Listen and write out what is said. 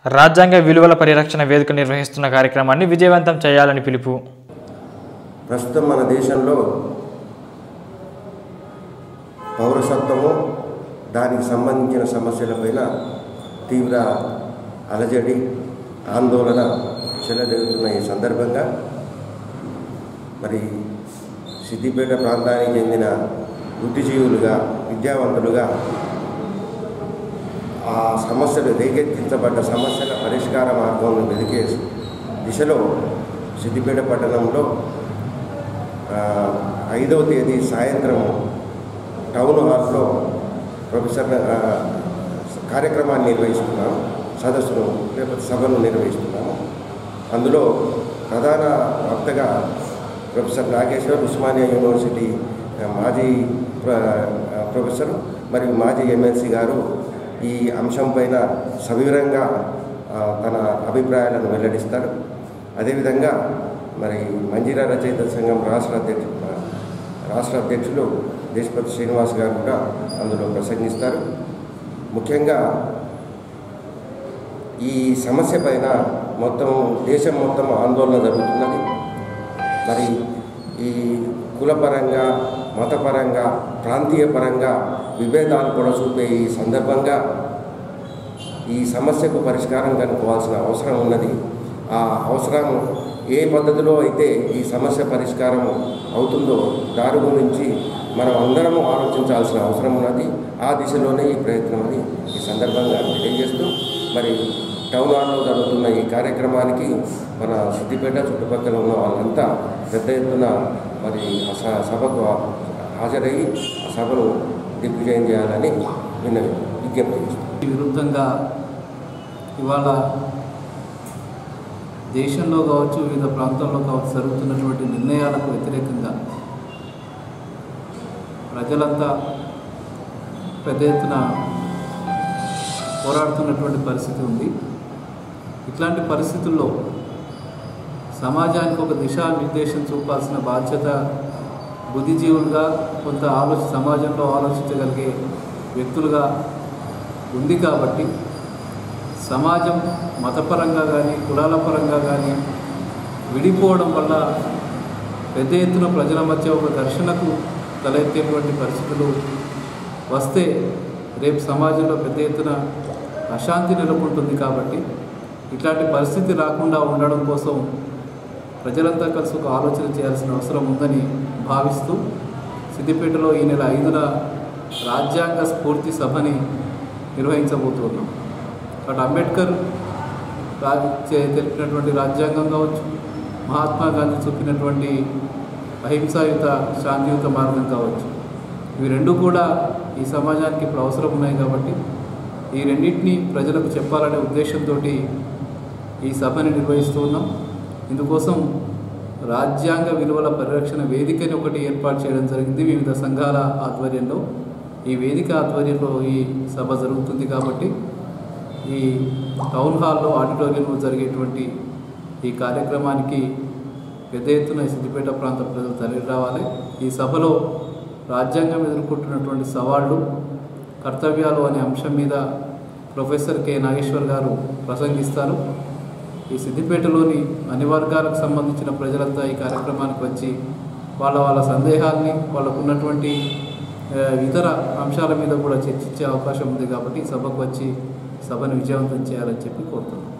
రాజ్యాంగ విలువల పరిరక్షణ వేదిక నిర్వహిస్తున్న కార్యక్రమాన్ని విజయవంతం చేయాలని పిలుపు ప్రస్తుతం మన దేశంలో పౌరసత్వము దానికి సంబంధించిన సమస్యలపైన తీవ్ర అలజడి ఆందోళన చెలరేగుతున్న ఈ సందర్భంగా మరి సిద్దిపేట ప్రాంతానికి చెందిన బుద్ధిజీవులుగా విద్యావంతులుగా ఆ సమస్యలు రేకెత్తించబడ్డ సమస్యల పరిష్కార మార్గంను వెదికే దిశలో సిద్దిపేట పట్టణంలో ఆ, ఐదవ తేదీ సాయంత్రం టౌన్ హాల్లో ప్రొఫెసర్ ఆ, కార్యక్రమాన్ని నిర్వహిస్తున్నాం సదస్సును లేకపోతే సభను నిర్వహిస్తున్నాము అందులో ప్రధాన వక్తగా ప్రొఫెసర్ నాగేశ్వర్ ఉస్మానియా యూనివర్సిటీ ఆ, మాజీ ప్ర- ఆ, ప్రొఫెసర్ మరియు మాజీ ఎమ్మెల్సీ గారు ఈ అంశం పైన సవివరంగా ఆ, తన అభిప్రాయాలను వెల్లడిస్తారు అదేవిధంగా మరి మంజీరా రచయిత సంఘం రాష్ట్ర అధ్యక్షు రాష్ట్ర అధ్యక్షులు దేశపతి శ్రీనివాస్ గారు కూడా అందులో ప్రసంగిస్తారు ముఖ్యంగా ఈ సమస్య పైన మొత్తం దేశం మొత్తం ఆందోళన జరుగుతున్నది మరి ఈ కులపరంగా మతపరంగా ప్రాంతీయ పరంగా విభేదాలు కూడా చూపే ఈ సందర్భంగా ఈ సమస్యకు పరిష్కారం కనుక్కోవాల్సిన అవసరం ఉన్నది ఆ అవసరం ఏ పద్ధతిలో అయితే ఈ సమస్య పరిష్కారం అవుతుందో దాని గురించి మనం అందరము ఆలోచించాల్సిన అవసరం ఉన్నది ఆ దిశలోనే ఈ ప్రయత్నం అని ఈ సందర్భంగా తెలియజేస్తూ మరి టౌన్ హాల్లో జరుగుతున్న ఈ కార్యక్రమానికి మన సిద్దిపేట చుట్టుపక్కల ఉన్న వాళ్ళంతా పెద్ద ఎత్తున మరి ఆ స- సభకు హాజరయ్యి ఆ సభను దిగ్విజయం చేయాలని విన్న విజ్ఞప్తి చేస్తున్నాను విరుద్ధంగా ఇవాళ దేశంలో కావచ్చు వివిధ ప్రాంతాల్లో కావచ్చు జరుగుతున్నటువంటి నిర్ణయాలకు వ్యతిరేకంగా ప్రజలంతా పెద్ద ఎత్తున పోరాడుతున్నటువంటి పరిస్థితి ఉంది ఇట్లాంటి పరిస్థితుల్లో సమాజానికి ఒక దిశానిర్దేశం చూపాల్సిన బాధ్యత బుద్ధిజీవులుగా కొంత ఆలోచన సమాజంలో ఆలోచించగలిగే వ్యక్తులుగా ఉంది కాబట్టి సమాజం మతపరంగా కానీ కులాల పరంగా కానీ విడిపోవడం వల్ల పెద్ద ఎత్తున ప్రజల మధ్య ఒక ఘర్షణకు తలెత్తేటువంటి పరిస్థితులు వస్తే రేపు సమాజంలో పెద్ద ఎత్తున అశాంతి నెలకొంటుంది కాబట్టి ఇట్లాంటి పరిస్థితి రాకుండా ఉండడం కోసం ప్రజలంతా కలిసి ఒక ఆలోచన చేయాల్సిన అవసరం ఉందని భావిస్తూ సిద్దిపేటలో ఈ నెల ఐదున రాజ్యాంగ స్ఫూర్తి సభని నిర్వహించబోతున్నాం అటు అంబేద్కర్ రా చే- తెలిపినటువంటి రాజ్యాంగం కావచ్చు మహాత్మా గాంధీ చూపినటువంటి అహింసాయుత శాంతియుత మార్గం కావచ్చు ఇవి రెండు కూడా ఈ సమాజానికి ఇప్పుడు అవసరం ఉన్నాయి కాబట్టి ఈ రెండింటిని ప్రజలకు చెప్పాలనే ఉద్దేశంతో ఈ సభని నిర్వహిస్తూ ఉన్నాం ఇందుకోసం రాజ్యాంగ విలువల పరిరక్షణ వేదికని ఒకటి ఏర్పాటు చేయడం జరిగింది వివిధ సంఘాల ఆధ్వర్యంలో ఈ వేదిక ఆధ్వర్యంలో ఈ సభ జరుగుతుంది కాబట్టి ఈ టౌన్ హాల్లో ఆడిటోరియంలో జరిగేటువంటి ఈ కార్యక్రమానికి పెద్ద ఎత్తున ఈ సిద్దిపేట ప్రాంత ప్రజలు తరలి రావాలి ఈ సభలో రాజ్యాంగం ఎదుర్కొంటున్నటువంటి సవాళ్లు కర్తవ్యాలు అనే అంశం మీద ప్రొఫెసర్ కె నాగేశ్వర్ గారు ప్రసంగిస్తారు ఈ సిద్దిపేటలోని అన్ని వర్గాలకు సంబంధించిన ప్రజలంతా ఈ కార్యక్రమానికి వచ్చి వాళ్ళ వాళ్ళ సందేహాల్ని వాళ్ళకు ఉన్నటువంటి ఆ, ఇతర అంశాల మీద కూడా చర్చించే అవకాశం ఉంది కాబట్టి ఈ సభకు వచ్చి సభను విజయవంతం చేయాలని చెప్పి కోరుతున్నాను